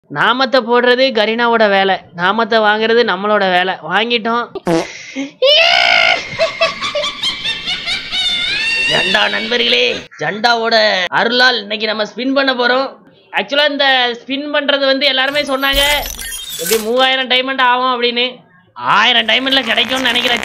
நாமத்தை போடுறது கரீனாவோட வேலை நாமத்தை வாங்குறது நம்மளோட வேலை வாங்கிட்டோம் ஜண்டா நண்பர்களே ஜண்டாவோட அருளால் இன்னைக்கு நம்ம ஸ்பின் பண்ண போறோம் ஆக்சுவலா இந்த ஸ்பின் பண்றது வந்து எல்லாருமே சொன்னாங்க எப்படி மூவாயிரம் டைமண்ட் ஆகும் அப்படின்னு ஆயிரம் டைமண்ட்ல கிடைக்கும்னு நினைக்கிறேன்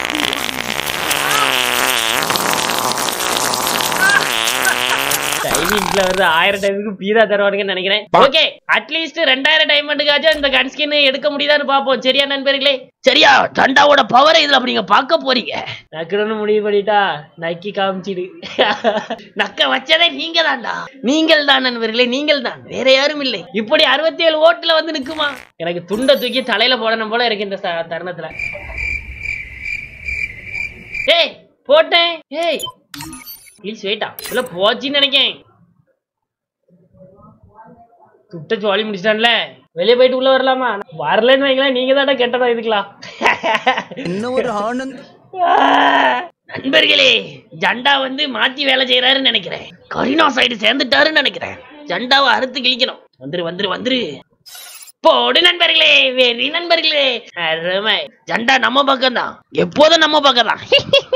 டைமிங்ஸ்ல வந்து ஆயிரம் டைமுக்கு பீதா தருவானுங்கன்னு நினைக்கிறேன் ஓகே அட்லீஸ்ட் ரெண்டாயிரம் டைமண்டுக்காச்சும் இந்த கன் ஸ்கின் எடுக்க முடியுதான்னு பாப்போம் சரியா நண்பர்களே சரியா தண்டாவோட பவரை இதுல அப்படி நீங்க பார்க்க போறீங்க நக்கணும்னு முடிவு பண்ணிட்டா நக்கி காமிச்சிடு நக்க வச்சதே நீங்க தான்டா நீங்கள் தான் நண்பர்களே நீங்கள் தான் வேற யாரும் இல்லை இப்படி அறுபத்தி ஏழு ஓட்டுல வந்து நிக்குமா எனக்கு துண்டை தூக்கி தலையில போடணும் போல இருக்கு இந்த ச- தருணத்துல ஏய் போட்டேன் ஏய் ப்ளீஸ் வெயிட்டா இல்ல போச்சுன்னு நினைக்கேன் துட்ட ஜாலி முடிச்சிட்டான்ல வெளியே போயிட்டு உள்ள வரலாமா வரலன்னு வைங்களேன் நீங்க தானே கெட்டதா இதுக்கலாம் என்ன ஒரு ஆனந்த் நண்பர்களே ஜண்டா வந்து மாத்தி வேலை செய்யறாருன்னு நினைக்கிறேன் கரீனா சைடு சேர்ந்துட்டாருன்னு நினைக்கிறேன் ஜண்டாவை அறுத்து கிழிக்கணும் வந்துரு வந்துரு வந்துரு போடு நண்பர்களே வெறி நண்பர்களே அருமை ஜண்டா நம்ம பக்கம் தான் எப்போதும் நம்ம பக்கம் தான்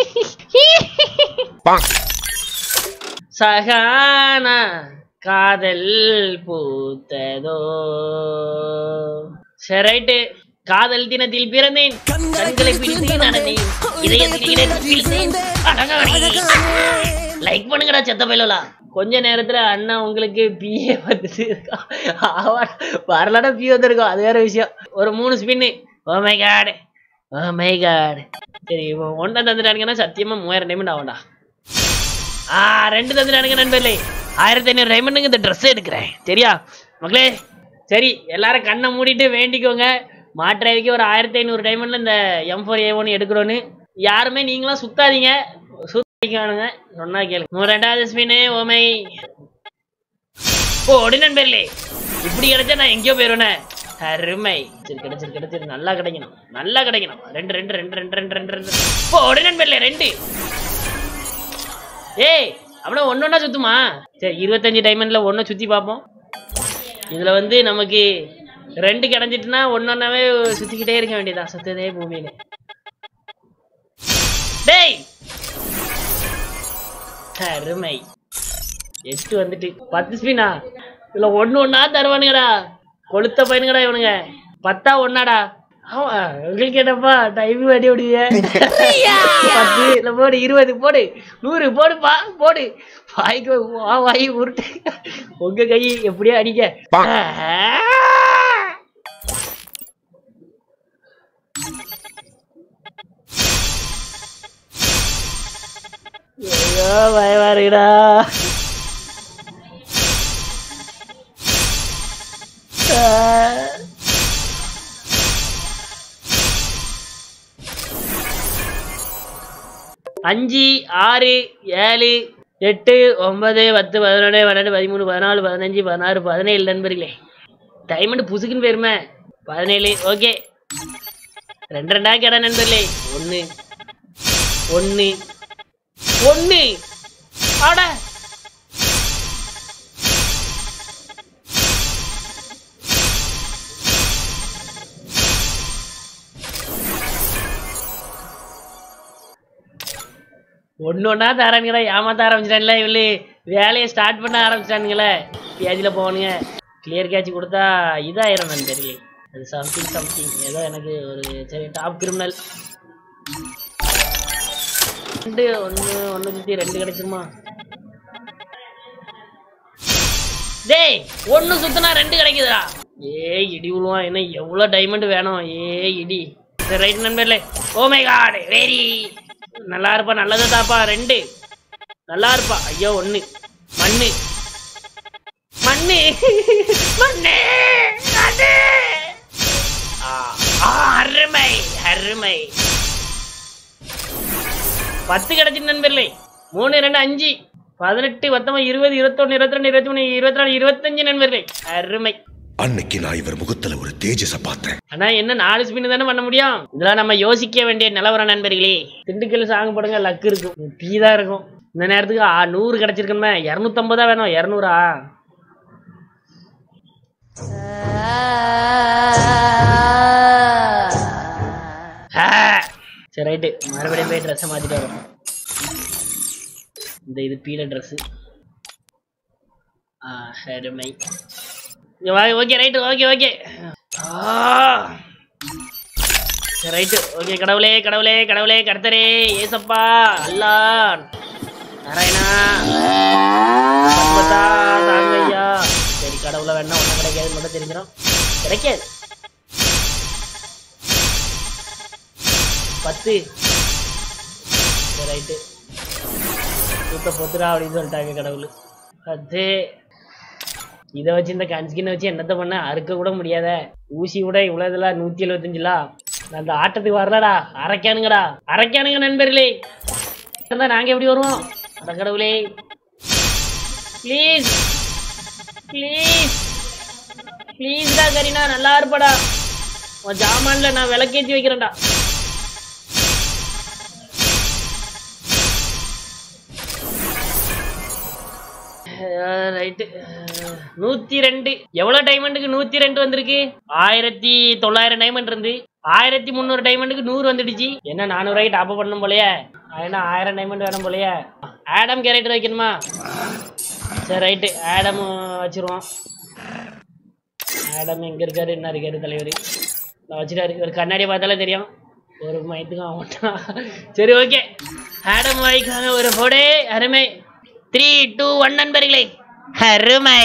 சகானா காதல் பூத்ததோ சரி ரைட்டு காதல் தினத்தில் பிறந்தேன் கண்களை பிடித்து நடந்தேன் இதயத்தில் இடத்தில் பிடித்தேன் லைக் பண்ணுங்கடா செத்த பயிலா கொஞ்ச நேரத்துல அண்ணா உங்களுக்கு பிஏ வந்துட்டு இருக்கான் ஆமா, வரலன்னா பி வந்திருக்கோம் அது வேற விஷயம் ஒரு மூணு spin oh my god oh my god சரி ஒன்றை தந்துட்டானுங்கன்னா சத்தியமா மூவாயிரம் டைமண்ட் ஆகும்டா ஆ ரெண்டு தந்துட்டானுங்க நண்பர்களே ஆயிரத்தி ஐநூறு டைமண்டுங்க இந்த ட்ரெஸ் எடுக்கிறேன் சரியா மக்களே சரி எல்லாரும் கண்ணை மூடிட்டு வேண்டிக்கோங்க மாற்றைக்கு ஒரு ஆயிரத்தி ஐநூறு டைமண்ட்ல இந்த எம் ஃபோர் ஏ ஒன் எடுக்கிறோன்னு யாருமே நீங்களாம் சுத்தாதீங்க சுத்தானுங்க சொன்னா கேளு மூணு ரெண்டாவது ஸ்பின்னு ஓமை போடு நண்பர்களே இப்படி கிடைச்சா நான் எங்கேயோ போயிருவேனே அருமை சரி கிடைச்சிரு கிடைச்சிரு நல்லா கிடைக்கணும் நல்லா கிடைக்கணும் ரெண்டு ரெண்டு ரெண்டு ரெண்டு ரெண்டு ரெண்டு ரெண்டு போடு நண்பர்களே ரெண்டு ஏய் அப்படியே ஒன்னொன்னா சுத்துமா சரி இருபத்தஞ்சு டைமண்ட்ல ஒன்றை சுத்தி பார்ப்போம் இதுல வந்து நமக்கு ரெண்டு கிடைஞ்சிட்டுனா ஒன்னொன்னாவே சுத்திக்கிட்டே இருக்க வேண்டியதா சுத்ததே பூமியில டேய் அருமை எட்டு வந்துட்டு பத்து ஸ்பினா இதுல ஒண்ணு ஒண்ணா தருவானுங்கடா கொளுத்த பையனுங்கடா இவனுங்க பத்தா ஒன்னாடா ஆமா உங்களுக்கு என்னப்பா டைம் அடி ஓடுவீங்க பத்து இல்ல போடு இருபது போடு நூறு போடுப்பா போடு வாய்க்கு வா வாய் உருட்டு உங்க கை எப்படியோ அடிக்க ஐயோ பயமா இருக்குடா ஆ. அஞ்சு ஆறு ஏழு எட்டு ஒன்பது பத்து பதினொன்று பன்னெண்டு பதிமூணு பதினாலு பதினஞ்சு பதினாறு பதினேழு நண்பர்களே டைமண்ட் புசுக்குன்னு போயிருமே பதினேழு ஓகே ரெண்டு ரெண்டா கேடா நண்பர்களே ஒன்று ஒன்று ஒன்று ஆட ஒன்று ஒன்றா தரானுங்களே ஏமாத்த ஆரம்பிச்சிட்டான்ல இவளு வேலையை ஸ்டார்ட் பண்ண ஆரம்பிச்சிட்டானுங்களே கேஜில் போகணுங்க கிளியர் கேட்ச் கொடுத்தா இதாயிரும் நண்பர்களே அது சம்திங் சம்திங் ஏதோ எனக்கு ஒரு சரி டாப் கிரிமினல் ரெண்டு ஒன்று ஒன்று சுற்றி ரெண்டு கிடைச்சிருமா டேய் ஒன்று சுத்தினா ரெண்டு கிடைக்குதுடா ஏய் இடி விழுவான் என்ன எவ்வளோ டைமண்ட் வேணும் ஏய் இடி சரி ரைட் நண்பர்லே ஓ மை காட் வெரி நல்லா இருப்பா நல்லது தாப்பா ரெண்டு நல்லா இருப்பா ஐயோ ஒன்று மண்ணு மண்ணு மண்ணு அது. ஆ, ஆ, அருமை அருமை பத்து கிடைச்சு நண்பர்களே மூணு ரெண்டு அஞ்சு பதினெட்டு பத்தொன்பது இருபது இருபத்தொன்னு இருபத்தி ரெண்டு இருபத்தி மூணு இருபத்தி நாலு இருபத்தஞ்சு நண்பர்களே அருமை அன்னைக்கு நான் இவர் முகத்துல ஒரு தேஜஸ பார்த்தேன் ஆனா என்ன நாலு ஸ்பின் தானே பண்ண முடியும் இதெல்லாம் நம்ம யோசிக்க வேண்டிய நிலவரம் நண்பர்களே திண்டுக்கல் சாங் போடுங்க லக்கு இருக்கும் டீ தான் இருக்கும் இந்த நேரத்துக்கு ஆ, நூறு கிடைச்சிருக்கணுமே இரநூத்தம்பதா வேணும் இரநூறா ஆ. சரி ரைட்டு மறுபடியும் போய் ட்ரெஸ்ஸை மாத்திட்டு வரோம் இந்த இது பீல ட்ரெஸ் அருமை ஓகே ரைட்டு ஓகே ஓகே சரி ரைட்டு ஓகே கடவுளே கடவுளே கடவுளே கர்த்தரே ஏசப்பா அல்லா நாராயணா சம்பத்தா, தாங்க ஐயா சரி கடவுளை வேணா ஒன்றும் கிடைக்காது மட்டும் தெரிஞ்சிடும் கிடைக்காது பத்து சரி ரைட்டு சுத்த பொத்துடா அப்படின்னு சொல்லிட்டாங்க கடவுள் அது இதை வச்சு இந்த கன்ஸ்கினை வச்சு என்னத்த பண்ண அறுக்க கூட முடியாத ஊசி கூட இவ்வளோ இதெல்லாம் நூற்றி எழுபத்தஞ்சுலாம் நான் அந்த ஆட்டத்துக்கு வரலடா அரைக்கானுங்கடா அரைக்கானுங்க நண்பர்களே இருந்தா நாங்க எப்படி வருவோம் அட கடவுளே ப்ளீஸ் ப்ளீஸ் ப்ளீஸ்டா கரீனா நல்லா இருப்படா உன் ஜாமான்ல நான் விளக்கேத்தி வைக்கிறேன்டா ரைட்டு நூத்தி ரெண்டு எவ்வளவு டைமண்டுக்கு நூத்தி ரெண்டு வந்திருக்கு ஆயிரத்தி தொள்ளாயிரம் டைமண்ட் இருந்து ஆயிரத்தி முந்நூறு டைமண்டுக்கு நூறு வந்துடுச்சு என்ன நானூறு ரூபாய்க்கு டாப் பண்ணணும் போலயே ஏன்னா ஆயிரம் டைமண்ட் வேணும் போலயே ஆடம் கேரக்டர் வைக்கணுமா சரி ரைட்டு ஆடம் வச்சிருவோம் ஆடம் எங்க இருக்காரு என்ன இருக்காரு தலைவர் நான் வச்சுட்டாரு ஒரு கண்ணாடியை பார்த்தாலே தெரியும் ஒரு மயத்துக்கும் ஆக மாட்டான் சரி ஓகே ஆடம் வாய்க்காங்க ஒரு போடே அருமை த்ரீ டூ ஒன் நண்பர்களே அருமை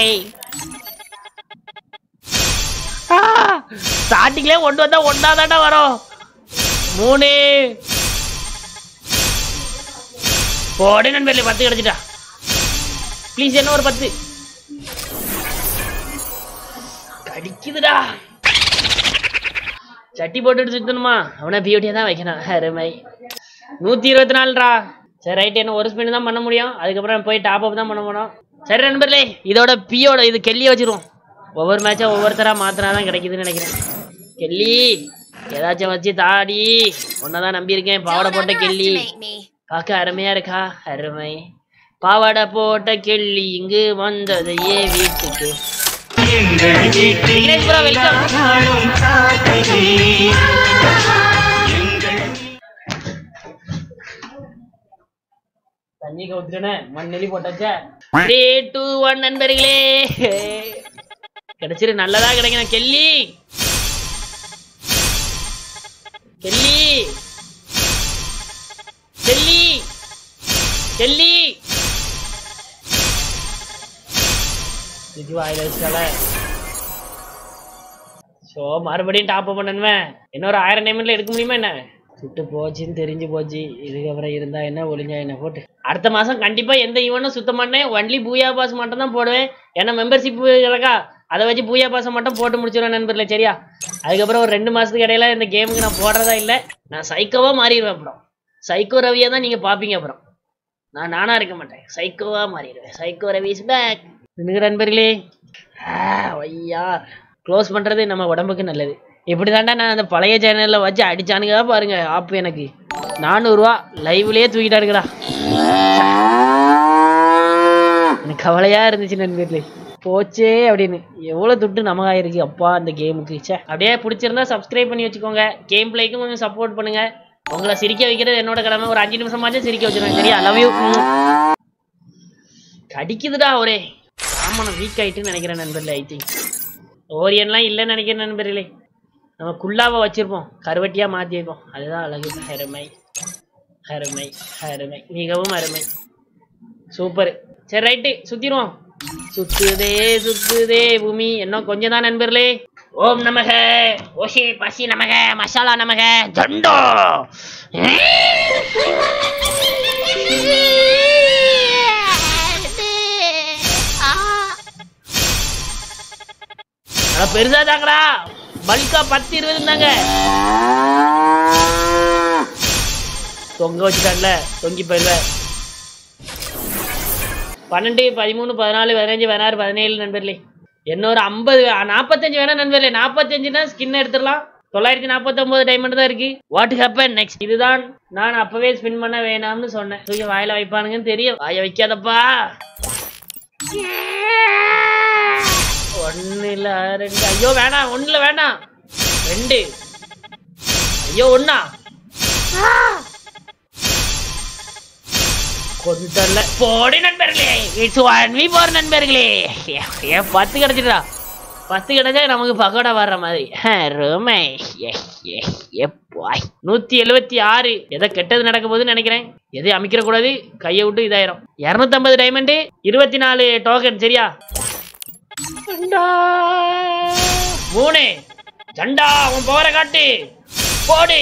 ஸ்டார்டிங்லேயே ஒன்று வந்தா ஒன்றா தாண்டா வரும் மூணு போடே நண்பர்களே பத்து கிடைச்சிட்டா ப்ளீஸ் என்ன ஒரு பத்து கடிக்குதுடா சட்டி போட்டுட்டு சுத்தணுமா அவனை பியூட்டியா தான் வைக்கணும் அருமை நூத்தி இருபத்தி நாலுடா சரி ரைட் என்ன ஒரு ஸ்பின் தான் பண்ண முடியும் அதுக்கப்புறம் போய் டாப் அப் தான் பண்ண போனோம் சரி நண்பர்களே இதோட பியோட இது கெல்லியை வச்சிருவோம் ஒவ்வொரு மேட்சா ஒவ்வொருத்தரா மாத்தினா தான் கிடைக்குதுன்னு நினைக்கிறேன் கெல்லி ஏதாச்சும் வச்சு தாடி உன்னதான் நம்பியிருக்கேன் பாவாடை போட்ட கெல்லி பார்க்க அருமையா இருக்கா அருமை பாவாடை போட்ட கெள்ளி இங்கு வந்தது ஏ வீட்டுக்கு விக்னேஷ் bro, welcome. தண்ணி கவுத்துட்டேனே மண் நெல்லி போட்டாச்சே த்ரீ டூ ஒன் நண்பர்களே கிடைச்சிரு நல்லதா கிடைக்கணும் கெல்லி கெல்லி கெல்லி கெல்லி இது வாயில வச்சால ஸோ மறுபடியும் டாப் அப் பண்ணணுமே இன்னொரு ஆயிரம் டைமண்ட்ல எடுக்க முடியுமா என்ன சுட்டு போச்சுன்னு தெரிஞ்சு போச்சு இதுக்கப்புறம் இருந்தா என்ன ஒளிஞ்சா என்ன போட்டு அடுத்த மாசம் கண்டிப்பா எந்த ஈவனும் சுத்த மாட்டேன் ஒன்லி பூயா பாஸ் மட்டும் தான் போடுவேன் ஏன்னா மெம்பர்ஷிப் இருக்கா அதை வச்சு பூயா பாஸை மட்டும் போட்டு முடிச்சிடுவேன் நண்பர்களே சரியா அதுக்கப்புறம் ஒரு ரெண்டு மாசத்துக்கு இடையில இந்த கேமுக்கு நான் போடுறதா இல்லை நான் சைக்கோவா மாறிடுவேன் அப்புறம் சைக்கோ ரவியை தான் நீங்க பாப்பீங்க அப்புறம் நான் நானா இருக்க மாட்டேன் சைக்கோவா மாறிடுவேன் சைக்கோ ரவி இஸ் பேக் நண்பர்களே ஐயா க்ளோஸ் பண்றது நம்ம உடம்புக்கு நல்லது இப்படி தாண்டா நான் அந்த பழைய சேனல்ல வச்சு அடிச்சானுங்க பாருங்க ஆப் எனக்கு நானூறுரூவா லைவ்லயே தூக்கிட்டானுங்கடா எனக்கு கவலையா இருந்துச்சு நண்பர்களே போச்சே அப்படின்னு எவ்வளவு துட்டு நமக்கு ஆயிருக்கு அப்பா அந்த கேமுக்கு ச்சே அப்படியே பிடிச்சிருந்தா சப்ஸ்கிரைப் பண்ணி வச்சுக்கோங்க கேம் பிளேக்கும் கொஞ்சம் சப்போர்ட் பண்ணுங்க உங்களை சிரிக்க வைக்கிறது என்னோட கடமை ஒரு அஞ்சு நிமிஷமாச்சும் சிரிக்க வச்சிருவேன் சரியா லவ் யூ கடிக்குதுடா ஒரே ஆமா நான் வீக் ஆயிட்டுன்னு நினைக்கிறேன் நண்பர்களே ஐ திங்க் ஓரியன்லாம் இல்லைன்னு நினைக்கிறேன் நண்பர்களே நம்ம குல்லாவை வச்சிருப்போம் கருவட்டியா மாத்தி வைப்போம் அதுதான் அழகு அருமை அருமை அருமை மிகவும் அருமை சூப்பர் சரி ரைட்டு சுத்திடுவோம் சுத்துதே சுத்துதே பூமி இன்னும் கொஞ்சம் தான் நண்பர்களே ஓம் நமக ஓஷே பசி நமக மசாலா நமக ஜண்டோ அட பெருசா தாங்கடா பல்கா பத்து இருபது இருந்தாங்க தொங்க வச்சுட்டாங்கல தொங்கி போயிடுவேன் பன்னெண்டு பதிமூணு பதினாலு பதினஞ்சு பதினாறு பதினேழு நண்பர்களே இன்னொரு ஐம்பது நாற்பத்தஞ்சு வேணா நண்பர்களே நாற்பத்தஞ்சுனா ஸ்கின் எடுத்துடலாம் தொள்ளாயிரத்தி நாற்பத்தொன்பது டைமண்ட் தான் இருக்கு வாட் ஹேப்பன் நெக்ஸ்ட் இதுதான் நான் அப்பவே ஸ்பின் பண்ண வேணாம்னு சொன்னேன் தூக்கி வாயில வைப்பானுங்கன்னு தெரியும் வாய வைக்காதப்பா ஒன்னு இல்ல ரெண்டு ஐயோ வேணாம் ஒண்ணுல வேணாம் ரெண்டு ஐயோ ஒண்ணா ஆ! கொஞ்சம் இல்ல போடி நண்பர்களே இட்ஸ் ஒன் வி போர் நண்பர்களே ஏ பத்து கிடைச்சிட்டா பத்து கிடைச்சா நமக்கு பகோடா வர்ற மாதிரி ரோமை நூத்தி எழுவத்தி ஆறு ஏதோ கெட்டது நடக்க போகுதுன்னு நினைக்கிறேன் எதை அமைக்கிற கூடாது கையை விட்டு இதாயிரும் இருநூத்தம்பது டைமண்டு இருபத்தி நாலு டோக்கன் சரியா ஜண்டா. மூணு ஜண்டா உன் பவரை காட்டு போடு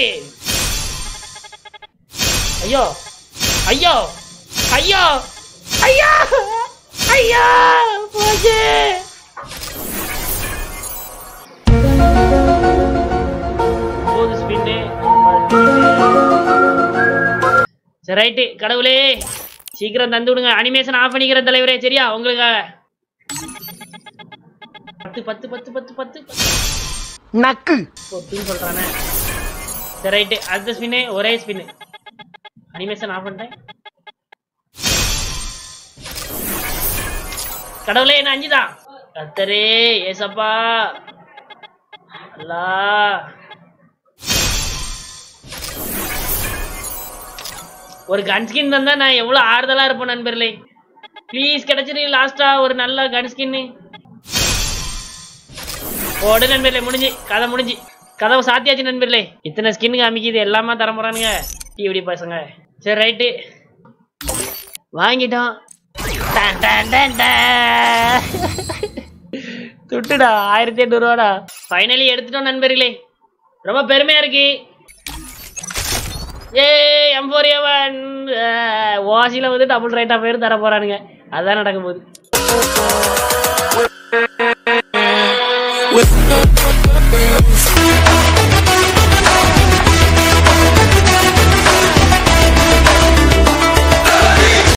ஐயோ ஐயோ ஐயோ ஐயோ ஐயோ போச்சு போகுது ஸ்பின்னு சரி ரைட்டு கடவுளே சீக்கிரம் தந்து விடுங்க அனிமேஷன் ஆஃப் பண்ணிக்கிற தலைவரே சரியா உங்களுக்காக பத்து பத்து பத்து பத்து பத்து பத்து. நக்கு பொட்டுன்னு சொல்றானே சரி ரைட்டு அடுத்த ஸ்பின்னு ஒரே ஸ்பின்னு அனிமேஷன் ஆஃப் பண்ணிட்டேன் கடவுளே என்ன அஞ்சுதான் கத்தரே ஏசப்பா அல்லா ஒரு கன் ஸ்கின் தந்தா நான் எவ்வளவு ஆறுதலா இருப்பேன் நண்பர்களே ப்ளீஸ் கிடைச்சிரு லாஸ்டா ஒரு நல்ல கன் ஸ்கின்னு ஓடு நண்பர்களே முடிஞ்சு கதை முடிஞ்சு கதவை சாத்தியாச்சு நண்பர்களே இத்தனை ஸ்கின் காமிக்குது எல்லாமே தர போறானுங்க இப்படி பசங்க சரி ரைட்டு வாங்கிட்டோம் டன், டன், டன், டன். துட்டுடா ஆயிரத்தி எட்நூறு ரூபாடா ஃபைனலி எடுத்துட்டோம் நண்பர்களே ரொம்ப பெருமையா இருக்கு ஏ எம் ஃபோர் எவன் ஓசியில் வந்து டபுள் ரைட்டாக பேர் தர போறானுங்க அதுதான் நடக்கும் போது